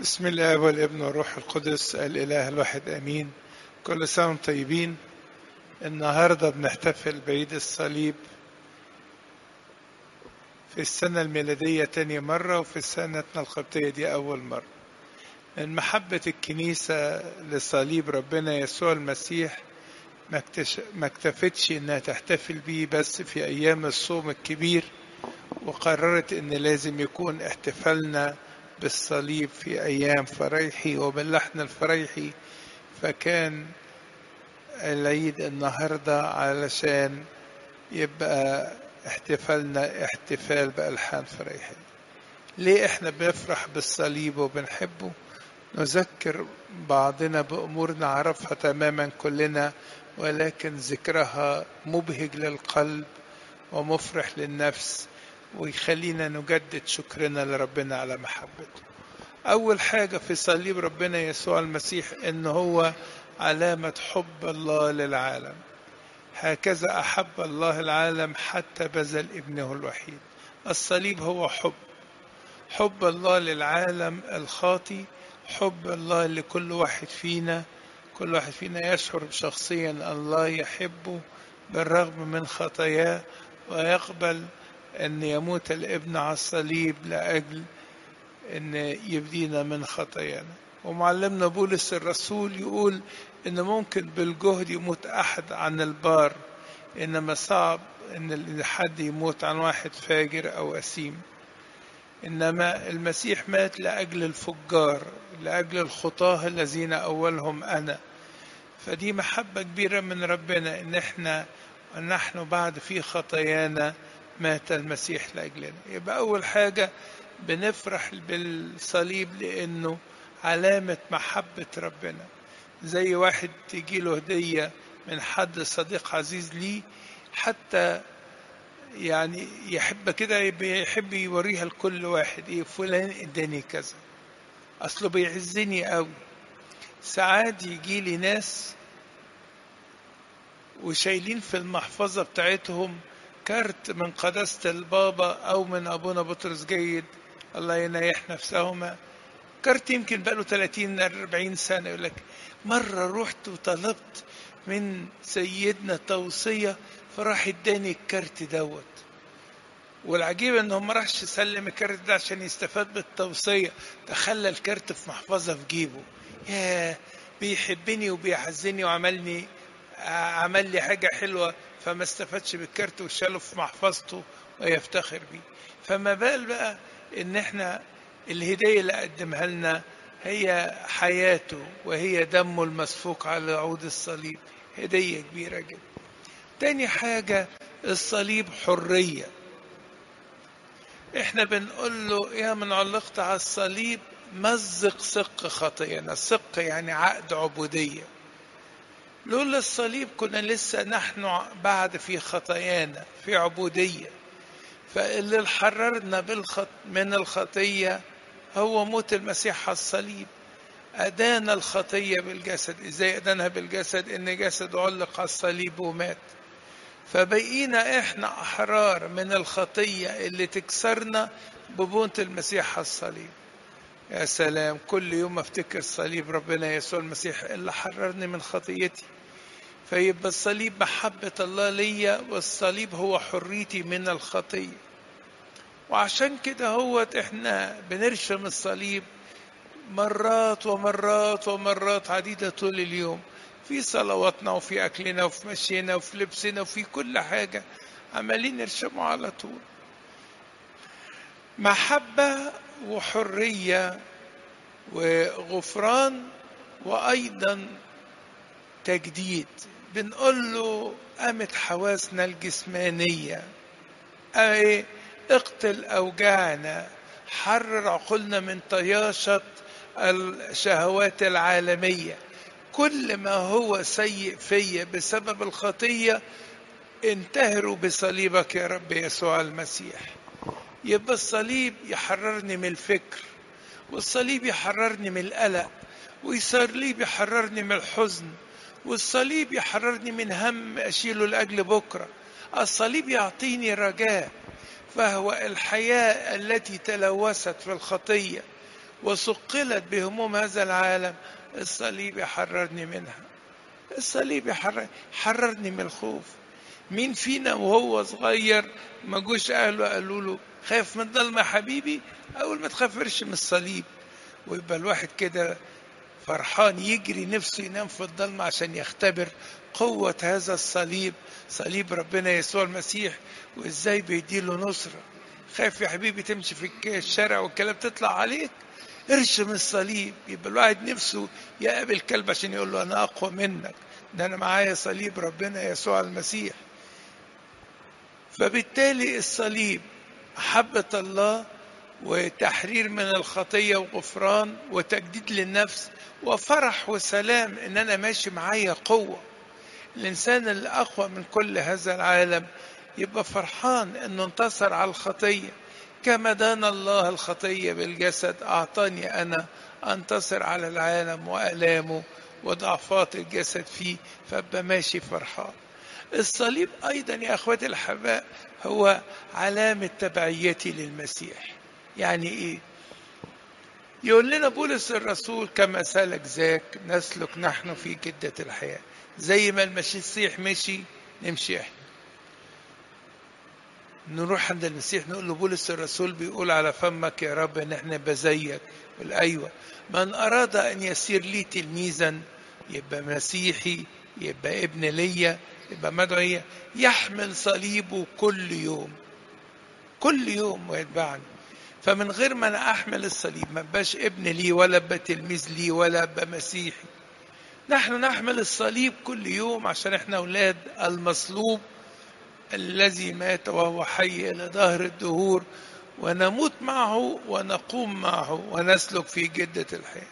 بسم الله والابن والروح القدس الإله الواحد أمين كل سنة وانتم طيبين النهاردة بنحتفل بعيد الصليب في السنة الميلادية تاني مرة وفي السنة القبطية دي أول مرة من محبة الكنيسة لصليب ربنا يسوع المسيح ما اكتش- ما اكتفتش انها تحتفل بيه بس في ايام الصوم الكبير وقررت ان لازم يكون احتفالنا بالصليب في ايام فريحي وباللحن الفريحي فكان العيد النهارده علشان يبقى احتفالنا احتفال بألحان فريحي ليه احنا بنفرح بالصليب وبنحبه نذكر بعضنا بأمور نعرفها تماما كلنا ولكن ذكرها مبهج للقلب ومفرح للنفس ويخلينا نجدد شكرنا لربنا على محبته أول حاجة في صليب ربنا يسوع المسيح إن هو علامة حب الله للعالم هكذا أحب الله العالم حتى بذل ابنه الوحيد الصليب هو حب حب الله للعالم الخاطي حب الله لكل واحد فينا كل واحد فينا يشعر شخصيا أن الله يحبه بالرغم من خطاياه ويقبل أن يموت الابن على الصليب لأجل أن يبدينا من خطايانا ومعلمنا بولس الرسول يقول أن ممكن بالجهد يموت أحد عن البار إنما صعب أن حد يموت عن واحد فاجر أو أثيم إنما المسيح مات لأجل الفجار لأجل الخطاة الذين أولهم أنا فدي محبة كبيرة من ربنا إن إحنا نحن بعد في خطايانا مات المسيح لأجلنا يبقى أول حاجة بنفرح بالصليب لأنه علامة محبة ربنا زي واحد تجيله هدية من حد صديق عزيز ليه حتى يعني يحب كده يحب يوريها لكل واحد ايه فلان اداني كذا اصله بيعزني قوي ساعات يجي لي ناس وشايلين في المحفظة بتاعتهم كارت من قداسة البابا أو من أبونا بطرس جيد الله ينيح نفسهما كارت يمكن بقاله 30 40 سنة يقول لك مرة رحت وطلبت من سيدنا توصية فراح اداني الكارت دوت والعجيب انه ما راحش يسلم الكارت ده عشان يستفاد بالتوصية تخلى الكارت في محفظة في جيبه ياه بيحبني وبيعزني وعملني عمل لي حاجة حلوة فما استفادش بالكارت وشاله في محفظته ويفتخر بيه فما بال بقى ان احنا الهدية اللي قدمها لنا هي حياته وهي دمه المسفوك على عود الصليب هدية كبيرة جدا تاني حاجة الصليب حرية احنا بنقول له يا من علقت على الصليب مزق سق خطينا سق يعني عقد عبودية لولا الصليب كنا لسه نحن بعد في خطايانا في عبودية فاللي حررنا بالخط من الخطية هو موت المسيح على الصليب أدانا الخطية بالجسد إزاي أدانها بالجسد إن جسد علق على الصليب ومات فبقينا إحنا أحرار من الخطية اللي تكسرنا ببونة المسيح على الصليب يا سلام كل يوم افتكر صليب ربنا يسوع المسيح اللي حررني من خطيتي فيبقى الصليب محبة الله ليا والصليب هو حريتي من الخطية وعشان كده هو احنا بنرشم الصليب مرات ومرات ومرات عديدة طول اليوم في صلواتنا وفي أكلنا وفي مشينا وفي لبسنا وفي كل حاجة عمالين نرشمه على طول محبة وحرية وغفران وأيضا تجديد بنقول له قامت حواسنا الجسمانية أي اقتل أوجاعنا حرر عقولنا من طياشة الشهوات العالمية كل ما هو سيء فيا بسبب الخطية انتهروا بصليبك يا رب يسوع المسيح يبقى الصليب يحررني من الفكر والصليب يحررني من القلق والصليب يحررني من الحزن والصليب يحررني من هم أشيله لأجل بكرة الصليب يعطيني رجاء فهو الحياة التي تلوثت في الخطية وثقلت بهموم هذا العالم الصليب يحررني منها الصليب يحرر حررني من الخوف مين فينا وهو صغير ما جوش اهله قالوا له خايف من الضلمه يا حبيبي اول ما تخافرش من الصليب ويبقى الواحد كده فرحان يجري نفسه ينام في الضلمة عشان يختبر قوة هذا الصليب صليب ربنا يسوع المسيح وازاي بيديله نصرة خايف يا حبيبي تمشي في الشارع والكلاب تطلع عليك ارشم الصليب يبقى الواحد نفسه يقابل كلب عشان يقول له انا اقوى منك ده انا معايا صليب ربنا يسوع المسيح فبالتالي الصليب محبة الله وتحرير من الخطية وغفران وتجديد للنفس وفرح وسلام ان انا ماشي معايا قوة الانسان اللي اقوى من كل هذا العالم يبقى فرحان انه انتصر على الخطية كما دان الله الخطية بالجسد اعطاني انا انتصر على العالم والامه وضعفات الجسد فيه فابقى ماشي فرحان الصليب ايضا يا اخواتي الاحباء هو علامة تبعيتي للمسيح يعني ايه يقول لنا بولس الرسول كما سلك ذاك نسلك نحن في جدة الحياة زي ما المسيح مشي نمشي احنا نروح عند المسيح نقول له بولس الرسول بيقول على فمك يا رب ان احنا بزيك يقول ايوه من اراد ان يصير لي تلميذا يبقى مسيحي يبقى ابن ليا يبقى مدعية يحمل صليبه كل يوم كل يوم ويتبعني فمن غير ما انا احمل الصليب ما بقاش ابن لي ولا ابقى تلميذ لي ولا ابقى مسيحي نحن نحمل الصليب كل يوم عشان احنا اولاد المصلوب الذي مات وهو حي الى ظهر الدهور ونموت معه ونقوم معه ونسلك في جدة الحياة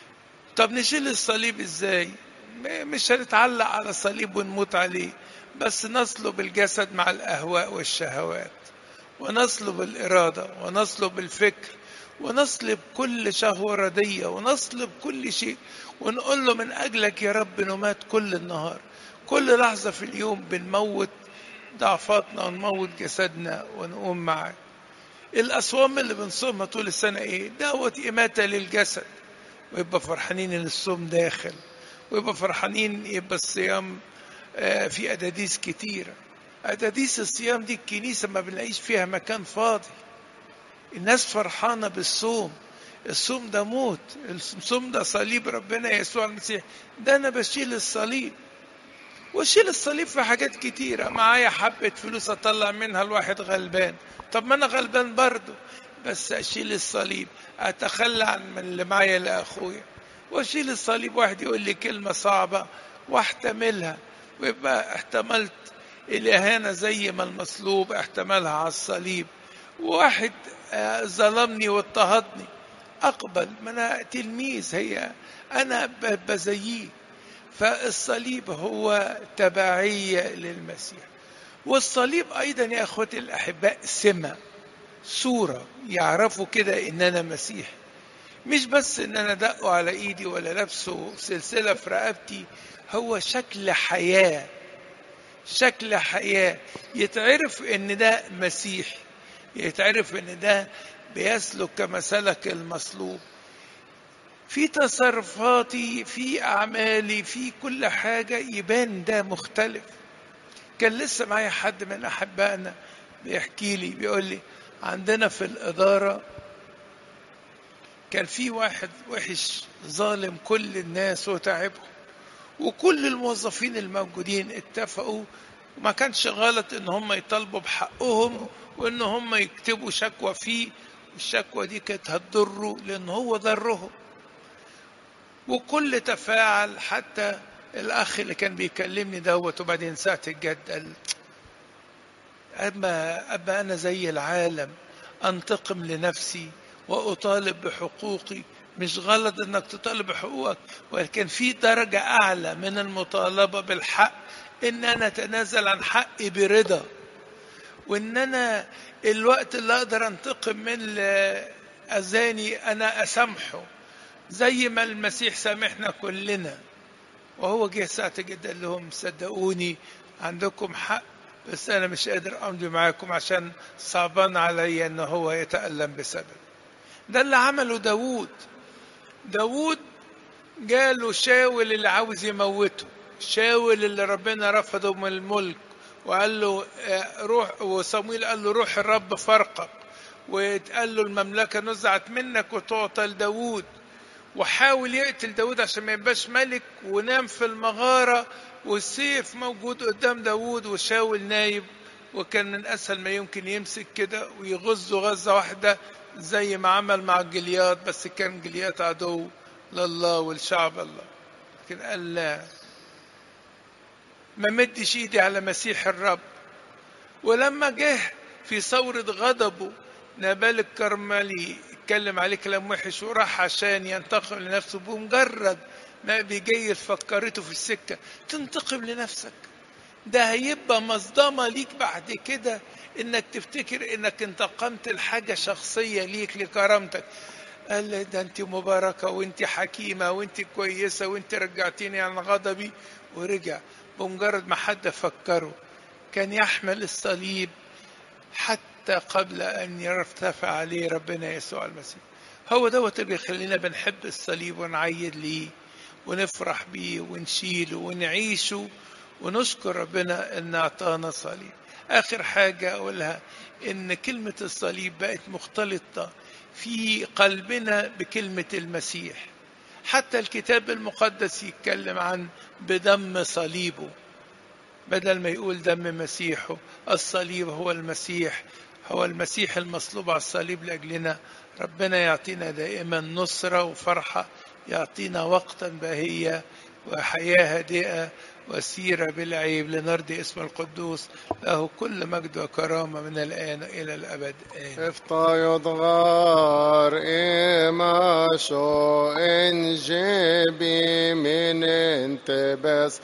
طب نشيل الصليب ازاي مش هنتعلق على الصليب ونموت عليه بس نصلب الجسد مع الاهواء والشهوات ونصلب الإرادة ونصلب الفكر ونصلب كل شهوة ردية ونصلب كل شيء ونقول له من أجلك يا رب نمات كل النهار كل لحظة في اليوم بنموت ضعفاتنا ونموت جسدنا ونقوم معاك الأصوام اللي بنصومها طول السنة إيه؟ دوت إماتة للجسد ويبقى فرحانين إن الصوم داخل ويبقى فرحانين يبقى الصيام في أداديس كتيرة أداديس الصيام دي الكنيسة ما بنلاقيش فيها مكان فاضي الناس فرحانة بالصوم الصوم ده موت الصوم ده صليب ربنا يسوع المسيح ده أنا بشيل الصليب واشيل الصليب في حاجات كتيرة معايا حبة فلوس أطلع منها الواحد غلبان طب ما أنا غلبان برضه بس أشيل الصليب أتخلى عن من اللي معايا لأخويا وأشيل الصليب واحد يقول لي كلمة صعبة واحتملها ويبقى احتملت الإهانة زي ما المصلوب احتملها على الصليب واحد ظلمني واضطهدني أقبل ما أنا تلميذ هي أنا بزيه فالصليب هو تبعية للمسيح والصليب أيضا يا أخوتي الأحباء سمة صورة يعرفوا كده إن أنا مسيح مش بس إن أنا دقه على إيدي ولا لابسه سلسلة في رقبتي هو شكل حياة شكل حياة يتعرف إن ده مسيح يتعرف إن ده بيسلك كما سلك المصلوب في تصرفاتي في أعمالي في كل حاجة يبان ده مختلف كان لسه معايا حد من أحبائنا بيحكي لي بيقول لي عندنا في الإدارة كان في واحد وحش ظالم كل الناس وتعبهم وكل الموظفين الموجودين اتفقوا وما كانش غلط ان هم يطالبوا بحقهم وان هم يكتبوا شكوى فيه والشكوى دي كانت هتضره لان هو ضرهم وكل تفاعل حتى الاخ اللي كان بيكلمني دوت وبعدين ساعه الجد قال اما ابا انا زي العالم انتقم لنفسي واطالب بحقوقي مش غلط انك تطالب بحقوقك ولكن في درجه اعلى من المطالبه بالحق ان انا اتنازل عن حقي برضا وان انا الوقت اللي اقدر انتقم من اللي اذاني انا اسامحه زي ما المسيح سامحنا كلنا وهو جه ساعة جدا قال لهم صدقوني عندكم حق بس أنا مش قادر أمضي معاكم عشان صعبان عليا إن هو يتألم بسبب ده اللي عمله داوود داوود جاله شاول اللي عاوز يموته شاول اللي ربنا رفضه من الملك وقال له روح وصمويل قال له روح الرب فرقك وقال له المملكة نزعت منك وتعطى لداود وحاول يقتل داود عشان ما يبقاش ملك ونام في المغارة والسيف موجود قدام داود وشاول نايب وكان من أسهل ما يمكن يمسك كده ويغزه غزة واحدة زي ما عمل مع جليات بس كان جليات عدو لله والشعب الله لكن قال لا ما مدش ايدي على مسيح الرب ولما جه في ثورة غضبه نبال الكرملي اتكلم عليه كلام وحش وراح عشان ينتقم لنفسه بمجرد ما بيجي فكرته في السكة تنتقم لنفسك ده هيبقى مصدمة ليك بعد كده انك تفتكر انك انتقمت لحاجة شخصية ليك لكرامتك قال لي ده انت مباركة وانت حكيمة وانت كويسة وانت رجعتيني عن غضبي ورجع بمجرد ما حد فكره كان يحمل الصليب حتى قبل ان يرتفع عليه ربنا يسوع المسيح هو دوت اللي بيخلينا بنحب الصليب ونعيد ليه ونفرح بيه ونشيله ونعيشه ونشكر ربنا ان اعطانا صليب اخر حاجه اقولها ان كلمه الصليب بقت مختلطه في قلبنا بكلمه المسيح حتى الكتاب المقدس يتكلم عن بدم صليبه بدل ما يقول دم مسيحه الصليب هو المسيح هو المسيح المصلوب على الصليب لاجلنا ربنا يعطينا دائما نصره وفرحه يعطينا وقتا باهيه وحياه هادئه وسيرة بالعيب لنرضي اسم القدوس له كل مجد وكرامة من الآن إلى الأبد آمين افتا يضغار إما شو إن جيبي من انت بس